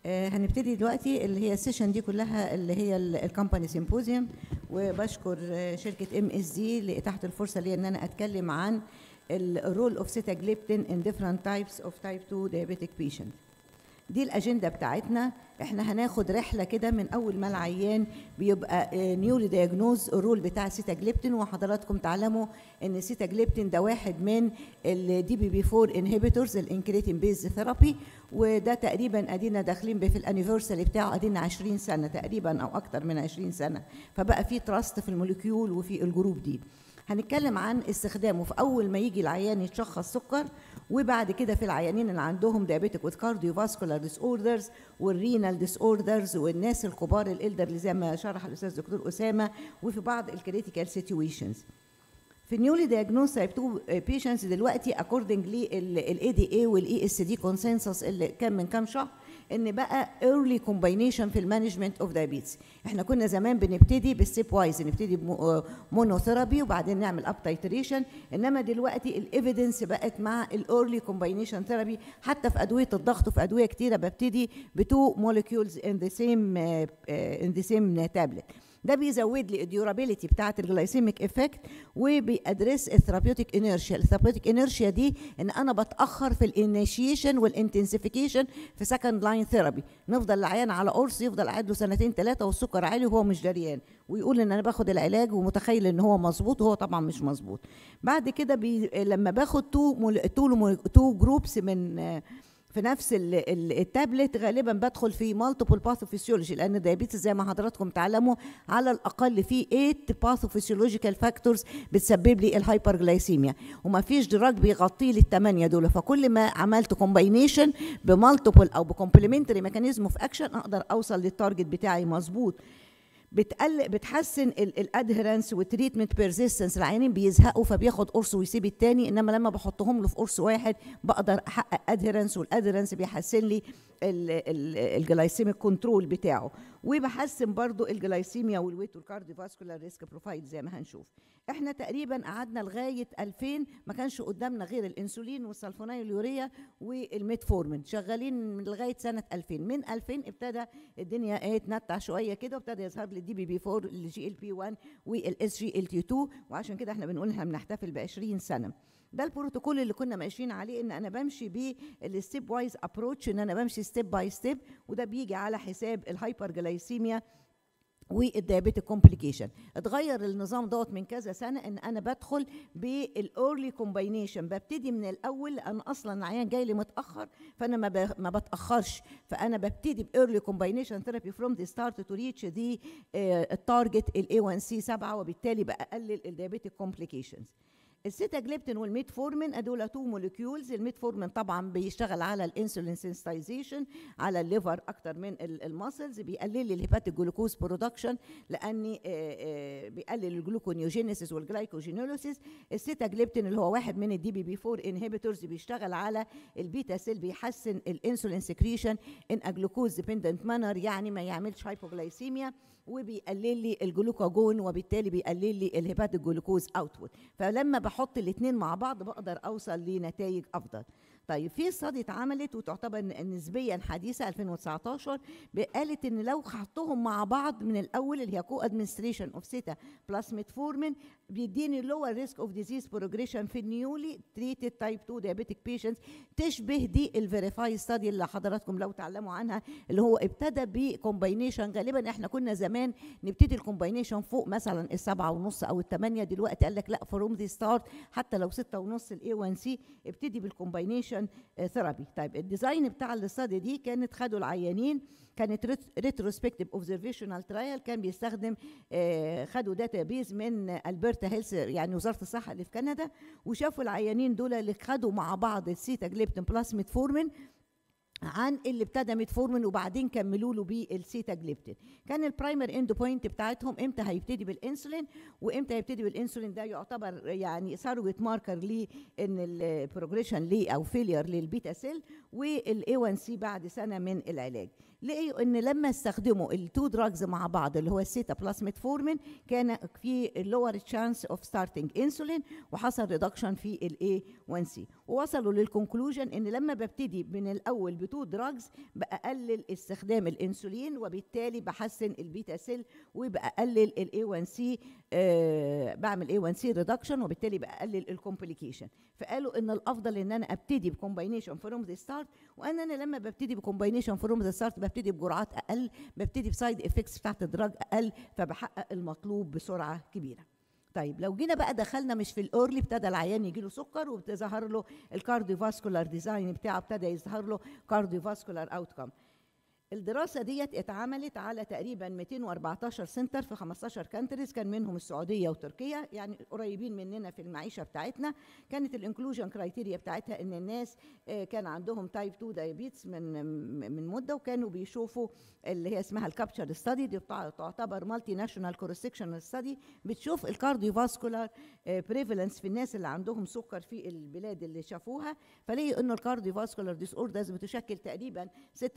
آه، هنبتدي دلوقتي اللي هي السيشن دي كلها اللي هي الكومباني سيمبوزيوم وبشكر آه، شركه ام اس دي لاتاحه الفرصه لي ان انا اتكلم عن الرول اوف سيتاجليبتين ان ديفرنت تايبس اوف تايب 2 diabetic patient دي الاجنده بتاعتنا احنا هناخد رحله كده من اول ما العيان بيبقى نيولي دايجنوز الرول بتاع سيتاجليبتين وحضراتكم تعلموا ان سيتاجليبتين ده واحد من الدي بي بي 4 انهبيتورز الانكريتين بيز ثيرابي وده تقريبا ادينا داخلين في الانيفرساري بتاعه ادينا 20 سنه تقريبا او اكتر من 20 سنه فبقى في تراست في الموليكيول وفي الجروب دي هنتكلم عن استخدامه في اول ما يجي العيان يتشخص سكر وبعد كده في العيانين اللي عندهم دايابيتك وذ كارديو فاسكولار ديس اوردرز والرينال ديس اوردرز والناس الكبار الالدرلي زي ما شرح الاستاذ دكتور اسامه وفي بعض الكريتيكال سيتويشنز في نيولي دايجنوز تايب 2 بيشنتس دلوقتي اكوردنج للاي دي اي والاي اس دي كونسنسس اللي كان من كام شهر ان بقى early combination في المانجمنت اوف diabetes احنا كنا زمان بنبتدي بالستيب وايز نبتدي بمونوثيرابي وبعدين نعمل اب تايتريشن انما دلوقتي الايفيدنس بقت مع الايرلي كومباينيشن ثيرابي حتى في ادويه الضغط وفي ادويه كتيره ببتدي بتو موليكيولز ان ذا سيم ان ذا سيم تابلت ده بيزود لي الديورابيلتي بتاعه الجلايسيميك افكت وبيأدرس الثيرابيوتيك انيرشيا الثيرابيوتيك انيرشيا دي ان انا بتاخر في الانيشيشن والانتنسيفيكيشن في سكند لاين ثيرابي نفضل العيان على قرص يفضل قاعد له سنتين ثلاثه والسكر عالي وهو مش دريان ويقول ان انا باخد العلاج ومتخيل ان هو مظبوط وهو طبعا مش مظبوط بعد كده بي لما باخد تو مول تو تو جروبس من في نفس التابلت غالبا بدخل في مالتيبل باثوفيسيولوجي لان الدايابيتس زي ما حضراتكم تعلموا على الاقل في 8 باثوفيسيولوجيكال فاكتورز بتسبب لي الهايبرجلايسيميا وما فيش دراج بيغطي لي الثمانيه دول فكل ما عملت كومباينيشن بمالتيبل او بكومبلمنتري ميكانيزم اوف اكشن اقدر اوصل للتارجت بتاعي مظبوط بتقل بتحسن الادهرنس والتريتمنت بيرزيستنس العيانين بيزهقوا فبياخد قرص ويسيب التاني انما لما بحطهم له في قرص واحد بقدر احقق ادهرنس والادهرنس بيحسن لي الجلايسيميك كنترول بتاعه وبحسن برضو الجلايسيميا والويت والكارديو فاسكولار ريسك بروفايل زي ما هنشوف احنا تقريبا قعدنا لغايه 2000 ما كانش قدامنا غير الانسولين والسلفونيليوريا والميتفورمين شغالين لغايه سنه 2000 من 2000 ابتدى الدنيا ايه تنتع شويه كده وابتدى يظهر لي الدي بي بي 4 الجي ال بي 1 والاس جي ال تي 2 وعشان كده احنا بنقول احنا بنحتفل ب 20 سنه ده البروتوكول اللي كنا ماشيين عليه ان انا بمشي بالستيب وايز ابروتش ان انا بمشي ستيب باي ستيب وده بيجي على حساب الهايبر جلايسيميا والديابيتك كومبليكيشن اتغير النظام دوت من كذا سنه ان انا بدخل بالاورلي كومباينيشن ببتدي من الاول لان اصلا العيان جاي لي متاخر فانا ما ما بتاخرش فانا ببتدي بايرلي كومباينيشن ثيرابي فروم ذا ستارت تو ريتش دي التارجت الاي 1 سي 7 وبالتالي بقلل الديابيتك كومبليكيشنز السيتاجليبتين والميتفورمين دول تو موليكيولز الميتفورمين طبعا بيشتغل على الانسولين سنسيتايزيشن على الليفر اكتر من الماسلز بيقلل لي الهيباتيك جلوكوز برودكشن لاني بيقلل الجلوكونيوجينيسيس والجلايكوجينوليسيس السيتاجليبتين اللي هو واحد من الدي بي بي 4 انهبيتورز بيشتغل على البيتا سيل بيحسن الانسولين سكريشن ان جلوكوز ديبندنت مانر يعني ما يعملش هايبوغلايسيميا وبيقلل لي الجلوكاجون وبالتالي بيقلل لي الهيباتيك جلوكوز اوتبوت فلما بحط الاثنين مع بعض بقدر اوصل لنتائج افضل طيب في استادي اتعملت وتعتبر نسبيا حديثه 2019 قالت ان لو حطهم مع بعض من الاول اللي هي كو ادمنستريشن اوف سيتا بلس ميتفورمين بيديني لور ريسك اوف ديزيز بروجريشن في النيولي تريتد تايب 2 دايابيتك بيشنتس تشبه دي الفيريفاي ستادي اللي حضراتكم لو تعلموا عنها اللي هو ابتدى بكومباينيشن غالبا احنا كنا زمان نبتدي الكومباينيشن فوق مثلا السبعة ونص او الثمانية دلوقتي قال لك لا فروم ذا ستارت حتى لو ستة ونص الاي 1 سي ابتدي بالكومباينيشن ثيرابي طيب الديزاين بتاع الاستادي دي كانت خدوا العيانين كانت ريتروسبكتيف اوبزرفيشنال ترايل كان بيستخدم آه خدوا داتا بيز من البرتا هيلث يعني وزاره الصحه اللي في كندا وشافوا العيانين دول اللي خدوا مع بعض السيتاجليبتين بلس ميتفورمين عن اللي ابتدى ميتفورمين وبعدين كملوا له بالسيتاجليبتين كان البرايمر اند بوينت بتاعتهم امتى هيبتدي بالانسولين وامتى هيبتدي بالانسولين ده يعتبر يعني سارويت ماركر ليه ان البروجريشن ليه او فيلير للبيتا سيل والاي 1 سي بعد سنه من العلاج لقيوا ان لما استخدموا التو دراجز مع بعض اللي هو السيتا بلس ميتفورمين كان في لور تشانس اوف ستارتنج انسولين وحصل ريدكشن في الاي 1 سي ووصلوا للكونكلوجن ان لما ببتدي من الاول كل تو دراجز بقلل استخدام الانسولين وبالتالي بحسن البيتا سيل وبقلل الاي 1 سي بعمل اي 1 سي ريدكشن وبالتالي بقلل الكومبليكيشن فقالوا ان الافضل ان انا ابتدي بكومباينيشن فروم ذا ستارت وان انا لما ببتدي بكومباينيشن فروم ذا ستارت ببتدي بجرعات اقل ببتدي بسايد افكتس بتاعت الدراج اقل فبحقق المطلوب بسرعه كبيره طيب لو جينا بقى دخلنا مش في الاورلي ابتدى العيان يجي له سكر وبتظهر له الكارديوفاسكولار ديزاين بتاعه ابتدى يظهر له كارديوفاسكولار اوتكم الدراسة ديت اتعملت على تقريبا 214 سنتر في 15 كانتريز كان منهم السعودية وتركيا يعني قريبين مننا في المعيشة بتاعتنا كانت الانكلوجن كرايتيريا بتاعتها ان الناس كان عندهم تايب 2 دايابيتس من من مدة وكانوا بيشوفوا اللي هي اسمها الكابتشر ستادي دي تعتبر مالتي ناشونال كورسكشنال ستادي بتشوف الكارديوفاسكولار بريفالنس في الناس اللي عندهم سكر في البلاد اللي شافوها فلقوا انه الكارديوفاسكولار ديس اوردرز بتشكل تقريبا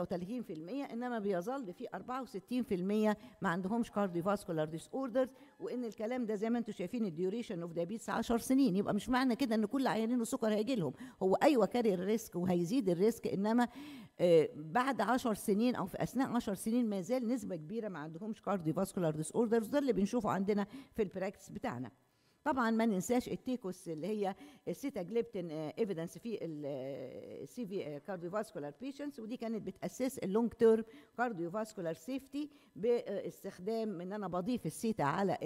36% انما بيظل في 64% ما عندهمش كارديوفاسكولار ديس اوردرز وان الكلام ده زي ما انتم شايفين الديوريشن اوف دايابيتس 10 سنين يبقى مش معنى كده ان كل عيانين السكر هيجي لهم هو ايوه كاري الريسك وهيزيد الريسك انما آه بعد 10 سنين او في اثناء 10 سنين ما زال نسبه كبيره ما عندهمش كارديوفاسكولار ديس اوردرز ده اللي بنشوفه عندنا في البراكتس بتاعنا طبعا ما ننساش التيكوس اللي هي السيتاجليبتين ايفيدنس في السي في كارديوفاسكولار بيشنتس ودي كانت بتاسس اللونج تيرم كارديوفاسكولار سيفتي باستخدام ان انا بضيف السيتا على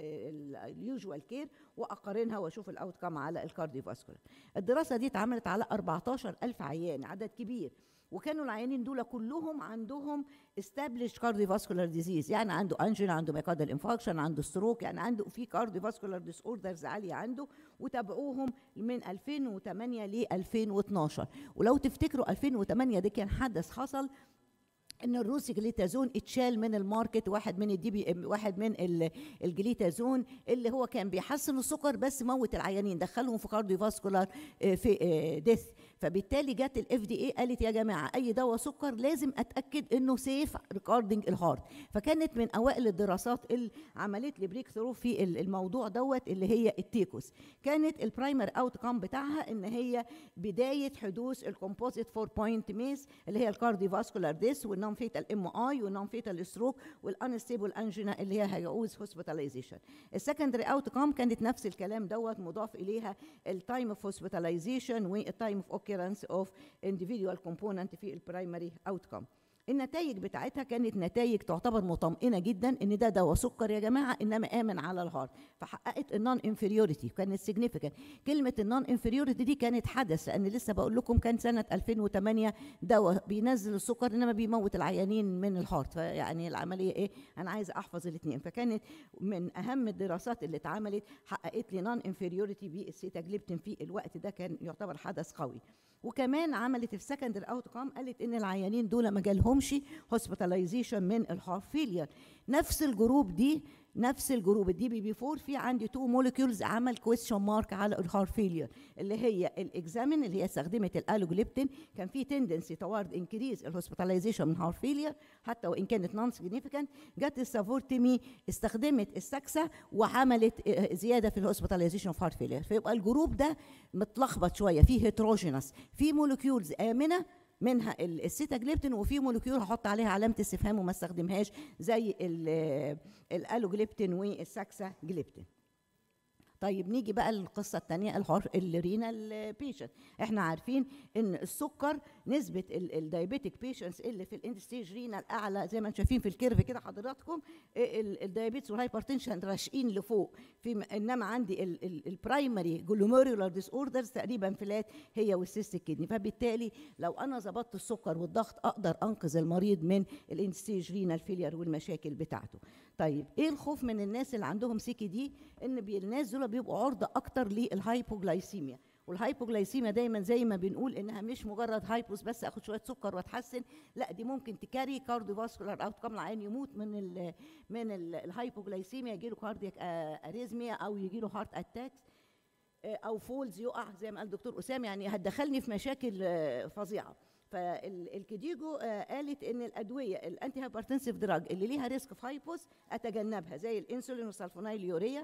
اليوجوال كير واقارنها واشوف الاوت كام على الكارديوفاسكولار الدراسه دي اتعملت على 14000 عيان عدد كبير وكانوا العيانين دول كلهم عندهم established cardiovascular disease يعني عنده انجينا عنده ميكاردال انفاركشن عنده ستروك يعني عنده في كارديوفاسكولار ديس اوردرز عاليه عنده وتابعوهم من 2008 ل 2012 ولو تفتكروا 2008 ده كان حدث حصل ان الروسي جليتازون اتشال من الماركت واحد من الدي بي واحد من الجليتازون اللي هو كان بيحسن السكر بس موت العيانين دخلهم في كارديوفاسكولار في ديث فبالتالي جت الاف دي اي قالت يا جماعه اي دواء سكر لازم اتاكد انه سيف ريكاردنج الهارت فكانت من اوائل الدراسات اللي عملت لي بريك ثرو في الموضوع دوت اللي هي التيكوس كانت البرايمر اوت كام بتاعها ان هي بدايه حدوث الكومبوزيت 4 بوينت ميس اللي هي الكارديوفاسكولار ديث والنون فيتال ام اي والنون فيتال ستروك والانستيبل انجينا اللي هي هيعوز هوسبيتاليزيشن السكندري اوت كام كانت نفس الكلام دوت مضاف اليها التايم اوف هوسبيتاليزيشن والتايم اوف اوكيرنس اوف individual component في البرايمري outcome النتائج بتاعتها كانت نتائج تعتبر مطمئنه جدا ان ده دواء سكر يا جماعه انما امن على الهارت فحققت النون انفيريوريتي كانت سيجنيفيكانت كلمه النون انفيريوريتي دي كانت حدث لان لسه بقول لكم كان سنه 2008 دواء بينزل السكر انما بيموت العيانين من الهارت فيعني العمليه ايه انا عايزه احفظ الاثنين فكانت من اهم الدراسات اللي اتعملت حققت لي نون انفيريوريتي بالسيتاجليبتين في الوقت ده كان يعتبر حدث قوي وكمان عملت السكندري اوت كام قالت ان العيانين دول ما جالهمش هوسبيتاليزيشن من الهارت فيلير نفس الجروب دي نفس الجروب الدي بي بي 4 في عندي تو موليكيولز عمل كويستشن مارك على الهارت فيلير اللي هي الاكزامين اللي هي استخدمت الالوجليبتين كان في تندنسي توارد انكريز الهوسبيتاليزيشن من هارت فيلير حتى وان كانت نون سيجنيفيكانت جت السافورتيمي استخدمت السكسه وعملت زياده في الهوسبيتاليزيشن في هارت فيلير فيبقى الجروب ده متلخبط شويه فيه هيتروجينس في موليكيولز امنه منها السيتاجليبتين وفي مولكيول هحط عليها علامه استفهام وما استخدمهاش زي الالوجليبتين والساكسا جليبتين طيب نيجي بقى للقصه الثانيه الهار الرينال بيشنت احنا عارفين ان السكر نسبه الدايابيتك بيشنتس اللي في الاند ستيج رينال اعلى زي ما انتم شايفين في الكيرف كده حضراتكم الدايابيتس والهايبرتنشن راشقين لفوق في انما عندي البرايمري جلوميرولار ديس اوردرز تقريبا فلات هي والسيستيك كدني فبالتالي لو انا ظبطت السكر والضغط اقدر انقذ المريض من الاند ستيج رينال فيلير والمشاكل بتاعته طيب ايه الخوف من الناس اللي عندهم سيكي دي ان الناس دول بيبقوا عرضه اكتر للهايبوجلايسيميا والهايبوجلايسيميا دايما زي ما بنقول انها مش مجرد هايبوس بس اخد شويه سكر واتحسن لا دي ممكن تكاري كارديوفاسكولار اوت كام العيان يموت من ال من الهايبوجلايسيميا يجي له كاردياك اريزميا او يجي له هارت اتاكس او فولز يقع زي ما قال الدكتور اسامه يعني هتدخلني في مشاكل فظيعه فالكديجو قالت ان الادويه الانتي هايبرتنسيف دراج اللي ليها ريسك في هايبوس اتجنبها زي الانسولين والسلفونايل يوريا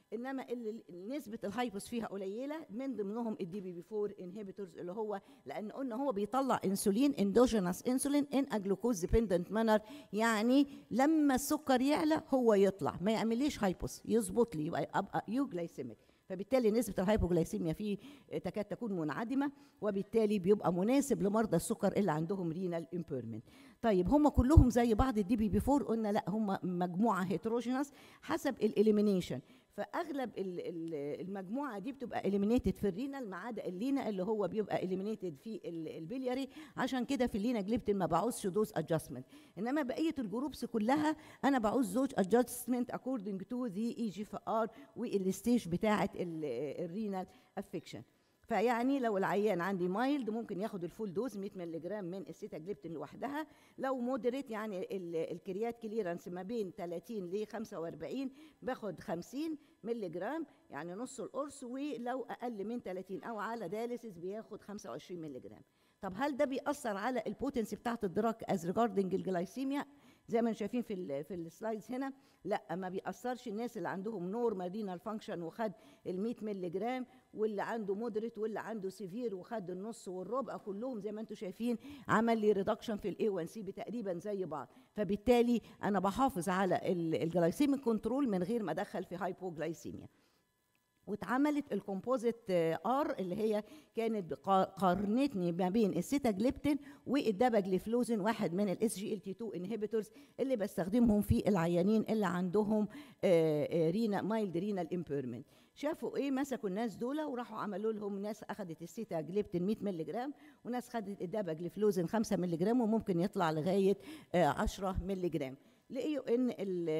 انما اللي نسبه الهايبوس فيها قليله من ضمنهم الدي بي بي 4 انهبيتورز اللي هو لان قلنا هو بيطلع انسولين اندوجينوس انسولين ان اجلوكوز ديبندنت مانر يعني لما السكر يعلى هو يطلع ما يعمليش هايبوس يظبط لي يبقى ابقى يوجلايسيميك فبالتالي نسبة الهايبوجلايسيميا فيه تكاد تكون منعدمة وبالتالي بيبقى مناسب لمرضى السكر اللي عندهم رينال امبيرمنت طيب هم كلهم زي بعض الدي بي بي 4 قلنا لا هم مجموعة هيتروجينوس حسب الاليمينيشن فاغلب المجموعه دي بتبقى اليمينيتد في الرينال ما عدا اللينا اللي هو بيبقى اليمينيتد في البلياري عشان كده في اللينا جليبتين ما بعوزش دوز ادجستمنت انما بقيه الجروبس كلها انا بعوز دوز ادجستمنت اكوردنج تو ذا اي جي اف ار والستيج بتاعه الرينال افكشن فيعني لو العيان عندي مايلد ممكن ياخد الفول دوز 100 مللي جرام من السيتاجليبتين لوحدها لو مودريت يعني الكريات كليرنس ما بين 30 ل 45 باخد 50 مللي جرام يعني نص القرص ولو اقل من 30 او على داليسيس بياخد 25 مللي جرام طب هل ده بيأثر على البوتنسي بتاعت الدراك از ريجاردنج الجلايسيميا زي ما شايفين في ال في السلايدز هنا لا ما بيأثرش الناس اللي عندهم نورمال رينال فانكشن وخد ال 100 مللي جرام واللي عنده مودريت واللي عنده سيفير وخد النص والربع كلهم زي ما انتم شايفين عمل لي ريدكشن في الاي 1 سي بتقريبا زي بعض فبالتالي انا بحافظ على الجلايسيميك كنترول من غير ما ادخل في هايبوجلايسيميا واتعملت الكومبوزيت ار اللي هي كانت قارنتني ما بين السيتاجليبتين والداباجليفلوزين واحد من الاس جي ال تي 2 انهبيتورز اللي بستخدمهم في العيانين اللي عندهم رينا مايلد رينال امبيرمنت شافوا ايه مسكوا الناس دول وراحوا عملوا لهم ناس اخذت السيتاجليبتين 100 مللي جرام وناس خدت الداباجليفلوزين 5 مللي جرام وممكن يطلع لغايه 10 مللي جرام لقيوا ان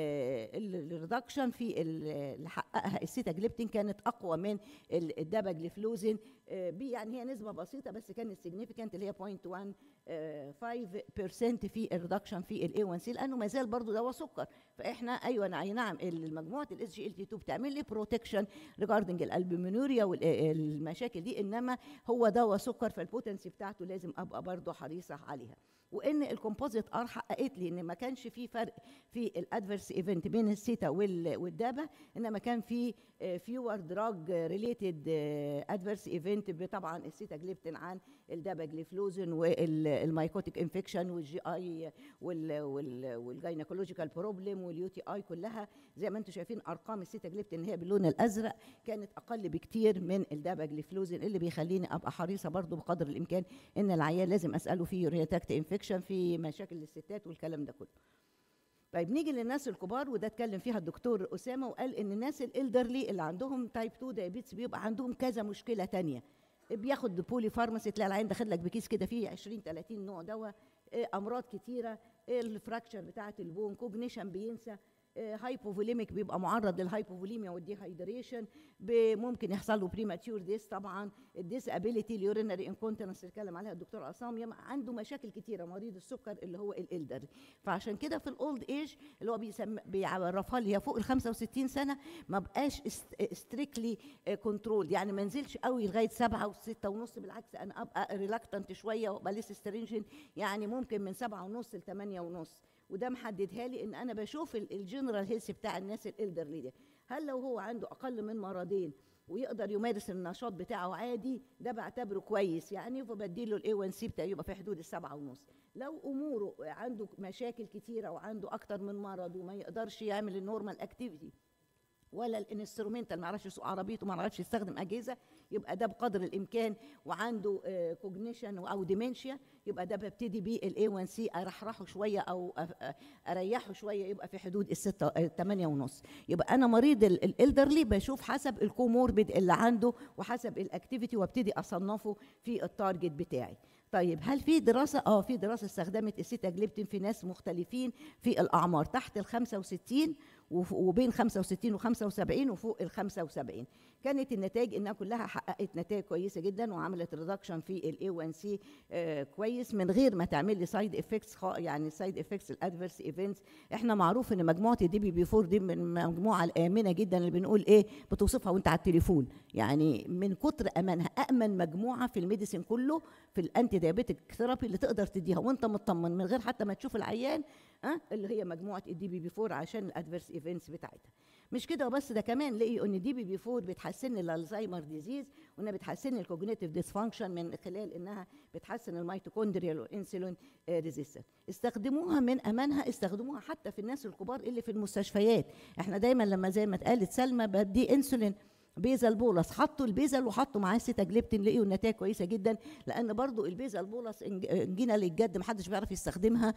الريدكشن في اللي حققها السيتاجليبتين كانت اقوى من الداباجليفلوزين يعني هي نسبه بسيطه بس كانت سيجنيفيكانت اللي هي 0.15% في الريدكشن في الاي 1 سي لانه ما زال برضه دواء سكر فاحنا ايوه اي نعم المجموعه الاس جي ال تي 2 بتعمل لي بروتكشن ريجاردنج الالبومينوريا والمشاكل دي انما هو دواء سكر فالبوتنسي بتاعته لازم ابقى برضه حريصه عليها وان الكومبوزيت ار حققت لي ان ما كانش في فرق في الادفيرس ايفنت بين السيتا والدابا انما كان في فيور دراج ريليتد ادفيرس ايفنت طبعا السيتا جليبتين عن الدابا جليفلوزن والمايكوتيك انفكشن والجي اي والجاينيكولوجيكال بروبلم واليو تي اي كلها زي ما انتم شايفين ارقام السيتا جليبتين هي باللون الازرق كانت اقل بكتير من الدابا جليفلوزن اللي بيخليني ابقى حريصه برضو بقدر الامكان ان العيان لازم اساله في يوريتاكت انفكشن في مشاكل الستات والكلام ده كله طيب نيجي للناس الكبار وده اتكلم فيها الدكتور اسامه وقال ان الناس الالدرلي اللي عندهم تايب 2 دايابيتس بيبقى عندهم كذا مشكله تانية بياخد بولي فارماسي تلاقي العين داخل لك بكيس كده فيه 20 30 نوع دواء امراض كتيره الفراكشر بتاعه البون كوجنيشن بينسى هايبوفوليميك بيبقى معرض للهايبوفوليميا والديهايدريشن ممكن يحصل له بريماتيور ديس طبعا الديس ابيليتي اليورينري انكونتنس اللي اتكلم عليها الدكتور عصام عنده مشاكل كتيره مريض السكر اللي هو الالدر فعشان كده في الاولد ايج اللي هو بيسم بيعرفها لي فوق ال 65 سنه ما بقاش ستريكلي كنترول يعني ما نزلش قوي لغايه 7 و6 ونص بالعكس انا ابقى ريلاكتنت شويه وابقى لسه سترينجن يعني ممكن من 7 ونص ل 8 ونص وده محددها لي ان انا بشوف الجنرال هيلث بتاع الناس الالدرلي ده هل لو هو عنده اقل من مرضين ويقدر يمارس النشاط بتاعه عادي ده بعتبره كويس يعني فبديله الاي 1 سي بتاعه يبقى في حدود السبعة ونص لو اموره عنده مشاكل كتيره وعنده اكتر من مرض وما يقدرش يعمل النورمال اكتيفيتي ولا الانسترومنتال ما يعرفش يسوق عربيته ما يعرفش يستخدم اجهزه يبقى ده بقدر الامكان وعنده كوجنيشن او ديمنشيا يبقى ده ببتدي بيه الاي 1 سي ارحرحه شويه او اريحه شويه يبقى في حدود الستة الثمانية ونص يبقى انا مريض الالدرلي بشوف حسب الكوموربيد اللي عنده وحسب الاكتيفيتي وابتدي اصنفه في التارجت بتاعي طيب هل في دراسة؟ اه في دراسة استخدمت السيتاجليبتين في ناس مختلفين في الأعمار تحت ال 65 وبين 65 و 75 وفوق ال 75 كانت النتائج انها كلها حققت نتائج كويسه جدا وعملت ريدكشن في الاي 1 سي كويس من غير ما تعمل لي سايد افكتس يعني سايد افكتس الادفيرس ايفنتس احنا معروف ان مجموعه الدي بي بي 4 دي من المجموعه الامنه جدا اللي بنقول ايه بتوصفها وانت على التليفون يعني من كتر امانها امن مجموعه في الميديسين كله في الانتي دايابيتيك ثيرابي اللي تقدر تديها وانت مطمن من غير حتى ما تشوف العيان أه؟ اللي هي مجموعه الدي بي بي 4 عشان الادفيرس ايفنتس بتاعتها مش كده وبس ده كمان لقيوا ان دي بي بي 4 بتحسن الالزهايمر ديزيز وانها بتحسن الكوجنيتيف ديسفانكشن من خلال انها بتحسن الميتوكوندريال والانسولين ريزيستنت استخدموها من امانها استخدموها حتى في الناس الكبار اللي في المستشفيات احنا دايما لما زي ما اتقالت سلمى بدي انسولين بيزل بولس حطوا البيزل وحطوا معاه سيتاجليبتين لقيوا النتائج كويسه جدا لان برضو البيزل بولس إن إن جينا للجد محدش بيعرف يستخدمها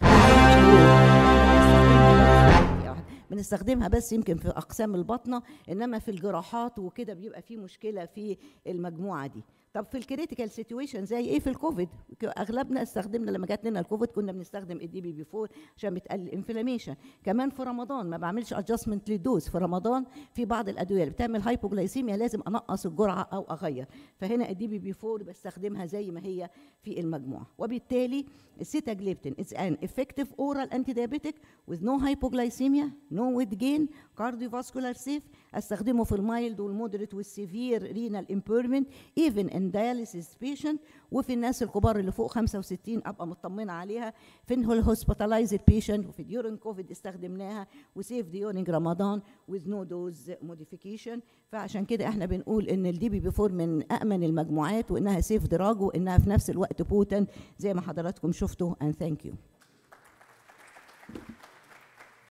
بنستخدمها بس يمكن في اقسام البطنه انما في الجراحات وكده بيبقى في مشكله في المجموعه دي طب في الكريتيكال سيتويشن زي ايه في الكوفيد اغلبنا استخدمنا لما جات لنا الكوفيد كنا بنستخدم الدي بي بي 4 عشان بتقلل الانفلاميشن كمان في رمضان ما بعملش ادجستمنت للدوز في رمضان في بعض الادويه اللي بتعمل هايبوجلايسيميا لازم انقص الجرعه او اغير فهنا الدي بي بي 4 بستخدمها زي ما هي في المجموعه وبالتالي السيتاجليبتين اتس ان افكتيف اورال انتي دايابيتيك with no hypoglycemia no weight gain cardiovascular safe استخدمه في المايلد والمودريت والسيفير رينال امبيرمنت ايفن ان dialysis patient وفي الناس الكبار اللي فوق 65 ابقى مطمنه عليها في الهوسبيتالايزد بيشنت وفي ديورنج كوفيد استخدمناها وسيف ديورنج رمضان with no dose modification فعشان كده احنا بنقول ان الدي بي بي 4 من امن المجموعات وانها سيف دراج وانها في نفس الوقت بوتن زي ما حضراتكم شفتوا and thank you